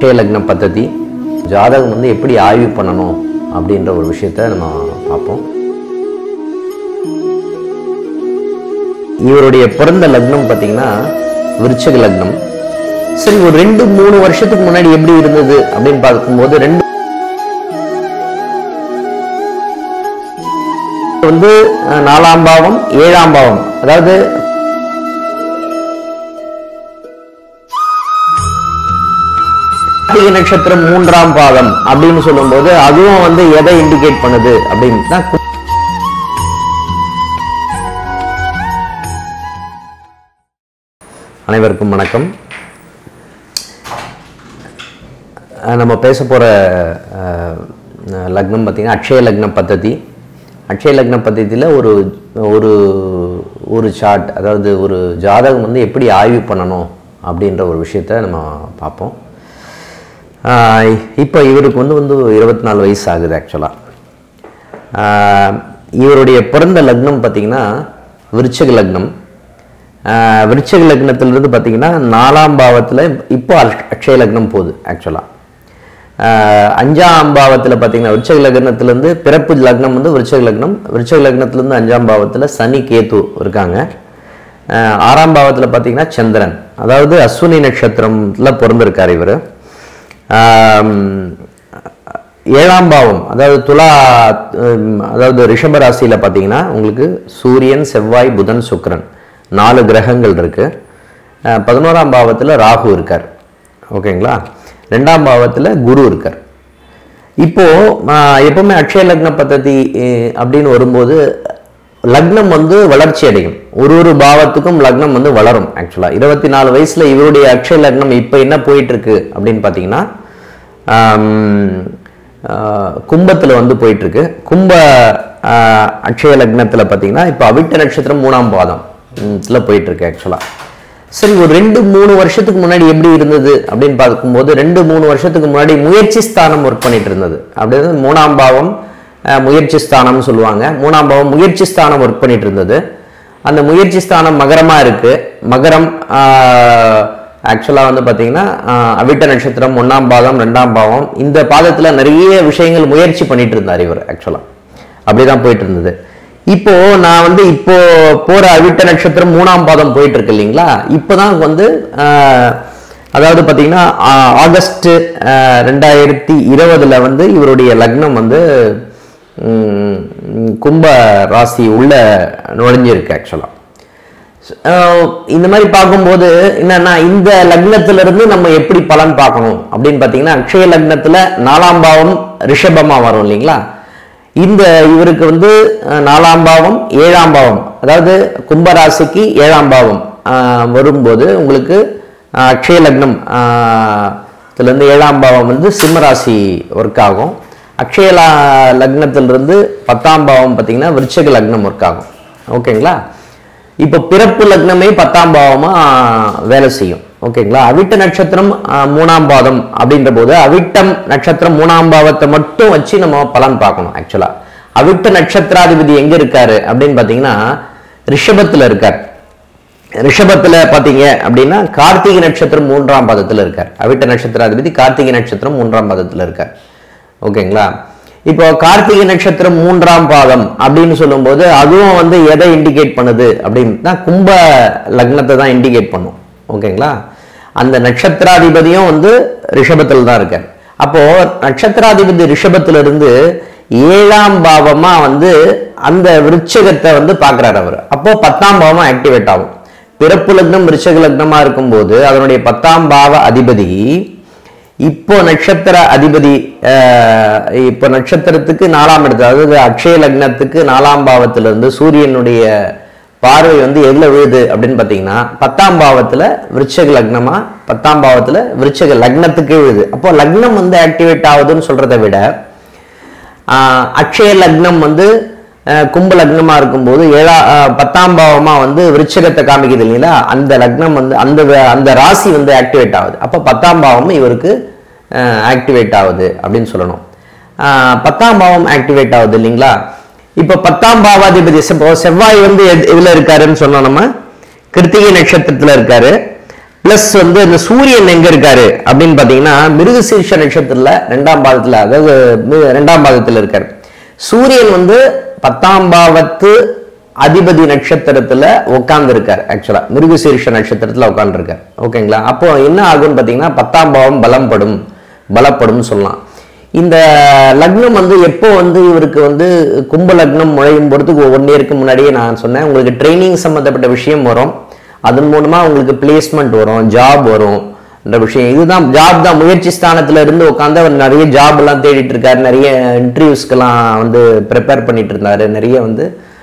அக்ஷய லக்ன பద్ధதி ஜாதகம் வந்து எப்படி ஆய்வு பண்ணணும் அப்படின்ற ஒரு விஷயத்த நம்ம பார்ப்போம் இவருடைய பிறந்த லக்னம் பார்த்தீங்கன்னா விருச்சக லக்னம் சரி ஒரு ரெண்டு மூணு வருஷத்துக்கு முன்னாடி எப்படி இருந்தது அப்படின்னு பார்க்கும்போது ரெண்டு வந்து அஹ், நாலாம் பாவம் ஏழாம் பாவம் அதாவது கார்த்திகை நட்சத்திரம் மூன்றாம் பாதம் அப்படின்னு சொல்லும்போது அதுவும் வந்து எதை இண்டிகேட் பண்ணுது அப்படின்னு தான் கு- அனைவருக்கும் வணக்கம் அஹ் நம்ம பேச போகிற லக்னம் பார்த்தீங்கன்னா அக்ஷய லக்ன பద్ధதி அக்ஷய லக்ன பద్ధதியில் ஒரு ஒரு ஒரு சார்ட் அதாவது ஒரு ஜாதகம் வந்து எப்படி ஆய்வு பண்ணணும் அப்படின்ற ஒரு விஷயத்த நம்ம பார்ப்போம் இப்போ இவருக்கு வந்து வந்து இருபத்தி நாலு வயசு ஆகுது ஆக்சுவலாக இவருடைய பிறந்த லக்னம் பார்த்தீங்கன்னா விருச்சக லக்னம் ஆஹ் விருச்சிக லக்னத்திலிருந்து பார்த்தீங்கன்னா நாலாம் பாவத்தில் இப்போ அக்ஷ- அக்ஷய லக்னம் போகுது ஆக்சுவலாக அஞ்சாம் பாவத்தில் பார்த்தீங்கன்னா விருச்சக லக்னத்திலேருந்து பிறப்பு லக்னம் வந்து விருச்சக லக்னம் விருச்சக லக்னத்திலேருந்து அஞ்சாம் பாவத்தில் சனி கேது இருக்காங்க ஆஹ் ஆறாம் பாவத்தில் பார்த்தீங்கன்னா சந்திரன் அதாவது அஸ்வினி நட்சத்திரத்தில் பிறந்திருக்கார் இவர் ஏழாம் பாவம் அதாவது துலா ஹம், அதாவது ரிஷப ராசியில பார்த்தீங்கன்னா உங்களுக்கு சூரியன் செவ்வாய் புதன் சுக்கிரன் நாலு கிரகங்கள் இருக்கு அஹ், பதினோராம் பாவத்தில் ராகு இருக்கார் ஓகேங்களா ரெண்டாம் பாவத்தில் குரு இருக்கார் இப்போ ஆஹ், எப்பவுமே அக்ஷய லக்ன பద్ధதி அஹ், அப்படின்னு வரும்போது லக்னம் வந்து வளர்ச்சி அடையும் ஒரு ஒரு பாவத்துக்கும் லக்னம் வந்து வளரும் ஆக்சுவலா இருபத்தி நாலு வயசுல இவருடைய அக்ஷய லக்னம் இப்போ என்ன போயிட்டு இருக்கு அப்படின்னு பார்த்தீங்கன்னா ஆம், ஆஹ், கும்பத்துல வந்து போயிட்டு இருக்கு கும்ப ஆஹ், அக்ஷய லக்னத்துல பார்த்தீங்கன்னா இப்போ அவிட்ட நட்சத்திரம் மூணாம் பாதம் ம், ல போயிட்டு இருக்கு ஆக்சுவலா சரி ஒரு ரெண்டு மூணு வருஷத்துக்கு முன்னாடி எப்படி இருந்தது அப்படின்னு பார்க்கும்போது ரெண்டு மூணு வருஷத்துக்கு முன்னாடி முயற்சி ஸ்தானம் ஒர்க் பண்ணிட்டு இருந்தது அப்படியே மூணாம் பாவம் அஹ், முயற்சி ஸ்தானம்னு சொல்லுவாங்க மூணாம் பாவம் முயற்சி ஸ்தானம் ஒர்க் பண்ணிட்டு இருந்தது அந்த முயற்சி ஸ்தானம் மகரமா இருக்கு மகரம் ஆக்சுவலாக வந்து பார்த்தீங்கன்னா ஆஹ், அவிட்ட நட்சத்திரம் ஒன்றாம் பாதம் ரெண்டாம் பாவம் இந்த பாதத்தில் நிறைய விஷயங்கள் முயற்சி பண்ணிட்டு இருந்தார் இவர் ஆக்சுவலாக அப்படிதான் போயிட்டு இருந்தது இப்போ நான் வந்து இப்போ போற அவிட்ட நட்சத்திரம் மூணாம் பாதம் போயிட்டு இருக்கு இல்லைங்களா இப்போதான் வந்து ஆஹ், அதாவது பார்த்தீங்கன்னா ஆ- ஆகஸ்ட் ஆஹ், ரெண்டாயிரத்தி இருபதுல வந்து இவருடைய லக்னம் வந்து ம், கும்ப ராசி உள்ள நுழைஞ்சிருக்கு ஆக்சுவலா அஹ் இந்த மாதிரி பார்க்கும்போது என்னன்னா இந்த லக்னத்துல இருந்து நம்ம எப்படி பலன் பார்க்கணும் அப்படின்னு பார்த்தீங்கன்னா அக்ஷய லக்னத்துல நாலாம் பாவம் ரிஷபமா வரும் இல்லைங்களா இந்த இவருக்கு வந்து அஹ், நாலாம் பாவம் ஏழாம் பாவம் அதாவது கும்பராசிக்கு ஏழாம் பாவம் அஹ், வரும்போது உங்களுக்கு அஹ், அக்ஷய லக்னம் அஹ், இதுல இருந்து ஏழாம் பாவம் வந்து சிம்மராசி ஒர்க் ஆகும் அக்ஷய லா- லக்னத்திலிருந்து பத்தாம் பாவம் பார்த்தீங்கன்னா விருச்சக லக்னம் ஒர்க் ஆகும் ஓகேங்களா இப்போ பிறப்பு லக்னமே பத்தாம் பாவமா வேலை செய்யும் ஓகேங்களா அவிட்ட நட்சத்திரம் ஆஹ், மூணாம் பாதம் அப்படின்ற போது அவிட்டம் நட்சத்திரம் மூணாம் பாவத்தை மட்டும் வச்சு நம்ம பலன் பார்க்கணும் ஆக்சுவலா அவிட்ட நட்சத்திராதிபதி எங்க இருக்காரு அப்படின்னு பாத்தீங்கன்னா ரிஷபத்துல இருக்கார் ரிஷபத்துல பாத்தீங்க அப்படின்னா கார்த்திகை நட்சத்திரம் மூன்றாம் பாதத்துல இருக்கார் அவிட்ட நட்சத்திராதிபதி கார்த்திகை நட்சத்திரம் மூன்றாம் பாதத்துல இருக்கார் ஓகேங்களா இப்போ கார்த்திகை நட்சத்திரம் மூன்றாம் பாதம் அப்படின்னு சொல்லும்போது அதுவும் வந்து எதை இண்டிகேட் பண்ணுது அப்படின்னா கும்ப லக்னத்தை தான் இண்டிகேட் பண்ணும் ஓகேங்களா அந்த நட்சத்திராதிபதியும் வந்து ரிஷபத்துல தான் இருக்கார் அப்போ நட்சத்திராதிபதி ரிஷபத்துல இருந்து ஏழாம் பாவமா வந்து அந்த விருச்சகத்தை வந்து பார்க்கறாரு அவர் அப்போ பத்தாம் பாவமா ஆக்டிவேட் ஆகும் பிறப்பு லக்னம் விருச்சக லக்னமா இருக்கும்போது அதனுடைய பத்தாம் பாவ அதிபதி இப்போ நட்சத்திர அதிபதி அஹ், இப்போ நட்சத்திரத்துக்கு நாலாம் இடத்துல அதாவது அக்ஷய லக்னத்துக்கு நாலாம் பாவத்திலிருந்து சூரியனுடைய பார்வை வந்து எதுல விழுது அப்படின்னு பார்த்தீங்கன்னா பத்தாம் பாவத்துல விருச்சக லக்னமா பத்தாம் பாவத்துல விருச்சக லக்னத்துக்கே விழுது அப்போ லக்னம் வந்து ஆக்டிவேட் ஆகுதுன்னு சொல்றதை விட ஆஹ் அக்ஷய லக்னம் வந்து ஆஹ் கும்ப லக்னமா இருக்கும்போது ஏழா ஆஹ் பத்தாம் பாவமா வந்து விருச்சகத்தை காமிக்குது இல்லைங்களா அந்த லக்னம் வந்து அந்த வ- அந்த ராசி வந்து ஆக்டிவேட் ஆகுது அப்போ பத்தாம் பாவம் இவருக்கு ஆக்டிவேட் ஆகுது அப்படின்னு சொல்லணும் ஆஹ் பத்தாம் பாவம் ஆக்டிவேட் ஆகுது இல்லைங்களா இப்போ பத்தாம் பாவாதிபதி செவ்வ- செவ்வாய் வந்து எது- எதுல இருக்காருன்னு சொன்னோம் நம்ம கிருத்திகை நட்சத்திரத்துல இருக்காரு பிளஸ் வந்து இந்த சூரியன் எங்க இருக்காரு அப்படின்னு பாத்தீங்கன்னா மிருகசீர்ஷ நட்சத்திரத்துல ரெண்டாம் பாதத்துல அதாவது மி- ரெண்டாம் பாதத்துல இருக்காரு சூரியன் வந்து பத்தாம் பாவத்து அதிபதி நட்சத்திரத்துல உட்கார்ந்து இருக்காரு ஆக்சுவலா மிருகசீர்ஷ நட்சத்திரத்துல உட்கார்ந்து இருக்காரு ஓகேங்களா அப்போ என்ன ஆகும்னு பாத்தீங்கன்னா பத்தாம் பாவம் பலம்படும் பலப்படும் சொல்லலாம் இந்த லக்னம் வந்து எப்போ வந்து இவருக்கு வந்து கும்ப லக்னம் நுழையும் போறதுக்கு ஒன் இயருக்கு முன்னாடியே நான் சொன்னேன் உங்களுக்கு ட்ரைனிங் சம்மந்தப்பட்ட விஷயம் வரும் அதன் மூலமா உங்களுக்கு பிளேஸ்மெண்ட் வரும் ஜாப் வரும் என்ற விஷயம் இதுதான் ஜாப் தான் முயற்சி ஸ்தானத்துல இருந்து உட்காந்து அவர் நிறைய ஜாப் எல்லாம் தேடிட்டு இருக்காரு நிறைய இன்டர்வியூஸ்க்கெல்லாம் வந்து ப்ரிப்பேர் பண்ணிட்டு இருந்தாரு நிறைய வந்து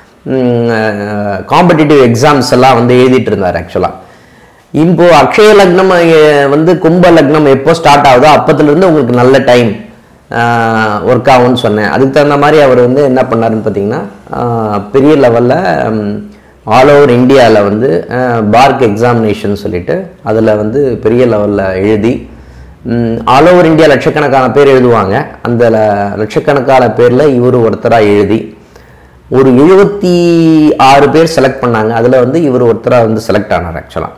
காம்படிட்டிவ் எக்ஸாம்ஸ் எல்லாம் வந்து எழுதிட்டு இருந்தார் ஆக்சுவலா இப்போ அக்ஷய லக்னம் அஹ், வந்து கும்ப லக்னம் எப்போ ஸ்டார்ட் ஆகுதோ அப்பத்துல இருந்து உங்களுக்கு நல்ல டைம் ஒர்க் ஆகும்னு சொன்னேன் அதுக்கு தகுந்த மாதிரி அவர் வந்து என்ன பண்ணாருன்னு பார்த்தீங்கன்னா ஆஹ், பெரிய லெவலில் ஆல் ஓவர் இந்தியாவில் வந்து பார்க் எக்ஸாமினேஷன் சொல்லிட்டு அதில் வந்து பெரிய லெவலில் எழுதி ஆல் ஓவர் இந்தியா லட்சக்கணக்கான பேர் எழுதுவாங்க அந்த ல- லட்சக்கணக்கான பேரில் இவர் ஒருத்தராக எழுதி ஒரு எழுபத்தி ஆறு பேர் செலக்ட் பண்ணாங்க அதில் வந்து இவர் ஒருத்தராக வந்து செலக்ட் ஆனார் ஆக்சுவலாக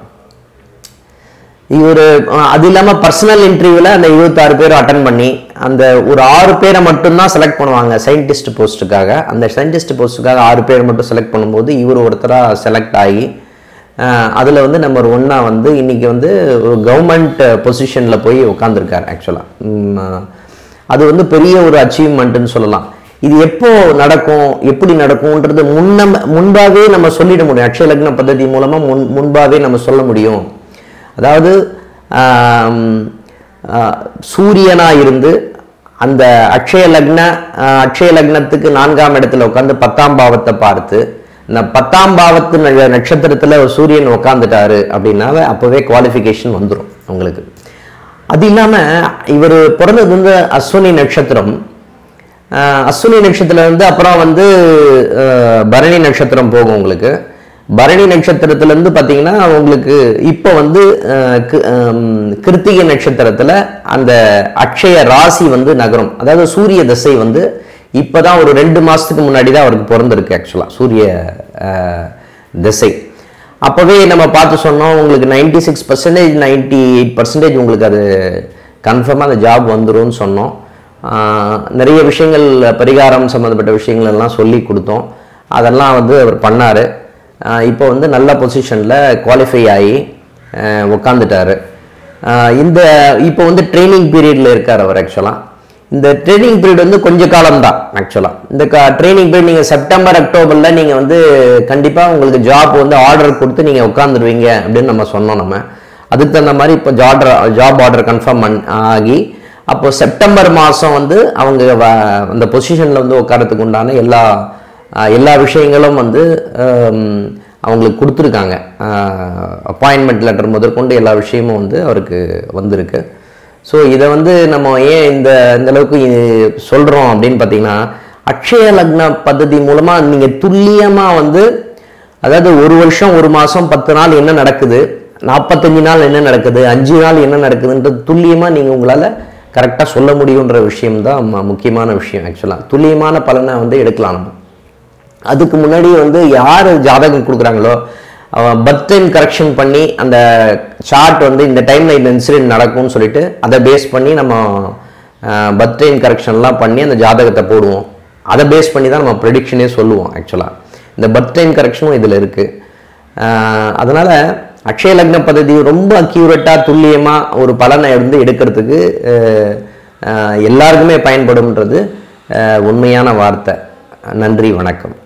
இவர் அது இல்லாமல் பர்சனல் இன்டர்வியூவில் அந்த இருபத்தாறு பேர் அட்டன் பண்ணி அந்த ஒரு ஆறு பேரை மட்டும்தான் செலக்ட் பண்ணுவாங்க சயின்டிஸ்ட் போஸ்ட்டுக்காக அந்த சயின்டிஸ்ட் போஸ்ட்டுக்காக ஆறு பேர் மட்டும் செலக்ட் பண்ணும்போது இவர் ஒருத்தராக செலக்ட் ஆகி அதில் வந்து நம்பர் ஒன்றா வந்து இன்னைக்கு வந்து ஒரு கவர்மெண்ட் பொசிஷனில் போய் உட்காந்துருக்கார் ஆக்சுவலாக அது வந்து பெரிய ஒரு அச்சீவ்மெண்ட்டுன்னு சொல்லலாம் இது எப்போ நடக்கும் எப்படி நடக்கும்ன்றது முன்ன முன்பாகவே நம்ம சொல்லிட முடியும் அக்ஷய லக்ன பద్ధதி மூலமா முன் முன்பாகவே நம்ம சொல்ல முடியும் அதாவது ஆம், ஆ, சூரியனா இருந்து அந்த அக்ஷய லக்ன ஆ, அக்ஷய லக்னத்துக்கு நான்காம் இடத்துல உட்காந்து பத்தாம் பாவத்தை பார்த்து இந்த பத்தாம் பாவத்து ந- நட்சத்திரத்துல ஒரு சூரியன் உட்காந்துட்டாரு அப்படின்னாவே அப்பவே குவாலிஃபிகேஷன் வந்துடும் உங்களுக்கு அது இல்லாம இவர் பிறந்தது வந்து அஸ்வினி நட்சத்திரம் ஆஹ் அஸ்வினி நட்சத்திரம் வந்து அப்புறம் வந்து ஆஹ் பரணி நட்சத்திரம் போகும் உங்களுக்கு பரணி நட்சத்திரத்துல இருந்து பாத்தீங்கன்னா உங்களுக்கு இப்போ வந்து ஆஹ் கி- ஆம், கிருத்திகை நட்சத்திரத்துல அந்த அக்ஷய ராசி வந்து நகரும் அதாவது சூரிய திசை வந்து இப்பதான் ஒரு ரெண்டு மாசத்துக்கு முன்னாடி தான் அவருக்கு பிறந்திருக்கு ஆக்சுவலா சூரிய ஆஹ், திசை அப்போவே நம்ம பார்த்து சொன்னோம் உங்களுக்கு ninety six percentage ninety eight percentage உங்களுக்கு அது கன்ஃபார்மாக அந்த ஜாப் வந்துரும்னு சொன்னோம் ஆஹ் நிறைய விஷயங்கள் பரிகாரம் சம்மந்தப்பட்ட விஷயங்கள் எல்லாம் சொல்லி கொடுத்தோம் அதெல்லாம் வந்து அவர் பண்ணார் இப்போ வந்து நல்ல பொசிஷனில் குவாலிஃபை ஆகி ஆஹ் உக்காந்துட்டாரு ஆஹ் இந்த இப்போ வந்து ட்ரைனிங் பீரியடில் இருக்கார் அவர் ஆக்சுவலாக இந்த ட்ரைனிங் பீரியட் வந்து கொஞ்ச காலம் தான் ஆக்சுவலாக இந்த ட்ரைனிங் பீரியட் நீங்கள் செப்டம்பர் அக்டோபரில் நீங்கள் வந்து கண்டிப்பாக உங்களுக்கு ஜாப் வந்து ஆர்டர் கொடுத்து நீங்கள் உட்காந்துருவீங்க அப்படின்னு நம்ம சொன்னோம் நம்ம அதுக்கு தகுந்த மாதிரி இப்போ ஜாப் ஜாப் ஆர்டர் கன்ஃபார்ம் பண் ஆகி அப்போ செப்டம்பர் மாதம் வந்து அவங்க வ- அந்த பொசிஷனில் வந்து உட்காரத்துக்கு உண்டான எல்லா ஆஹ் எல்லா விஷயங்களும் வந்து ஹம், அவங்களுக்கு கொடுத்துருக்காங்க அப்பாயின்மெண்ட் லெட்டர் முதற்கொண்டு எல்லா விஷயமும் வந்து அவருக்கு வந்திருக்கு ஸோ இதை வந்து நம்ம ஏன் இந்த இந்த அளவுக்கு இ- சொல்றோம் அப்படின்னு பார்த்தீங்கன்னா அக்ஷய லக்ன பద్ధதி மூலமாக நீங்கள் துல்லியமாக வந்து அதாவது ஒரு வருஷம் ஒரு மாதம் பத்து நாள் என்ன நடக்குது நாற்பத்தஞ்சு நாள் என்ன நடக்குது அஞ்சு நாள் என்ன நடக்குதுன்றது துல்லியமாக நீங்கள் உங்களால் கரெக்டாக சொல்ல முடியுன்ற விஷயம் தான் முக்கியமான விஷயம் ஆக்சுவலாக துல்லியமான பலனை வந்து எடுக்கலாம் நம்ம அதுக்கு முன்னாடி வந்து யார் ஜாதகம் கொடுக்குறாங்களோ அவன் பர்த் டைம் கரெக்ஷன் பண்ணி அந்த சார்ட் வந்து இந்த டைமில் இந்த இன்சிடென்ட் நடக்கும்னு சொல்லிட்டு அதை பேஸ் பண்ணி நம்ம பர்த் டைம் கரெக்ஷன்லாம் பண்ணி அந்த ஜாதகத்தை போடுவோம் அதை பேஸ் பண்ணி தான் நம்ம ப்ரெடிக்ஷனே சொல்லுவோம் ஆக்சுவலாக இந்த பர்த் டைம் கரெக்ஷனும் இதில் இருக்குது அதனால் அக்ஷய லக்ன பദ്ധதி ரொம்ப அக்யூரேட்டாக துல்லியமாக ஒரு பலனை வந்து எடுக்கிறதுக்கு அஹ், அஹ், எல்லாருக்குமே பயன்படும்ன்றது அஹ், உண்மையான வார்த்தை நன்றி வணக்கம்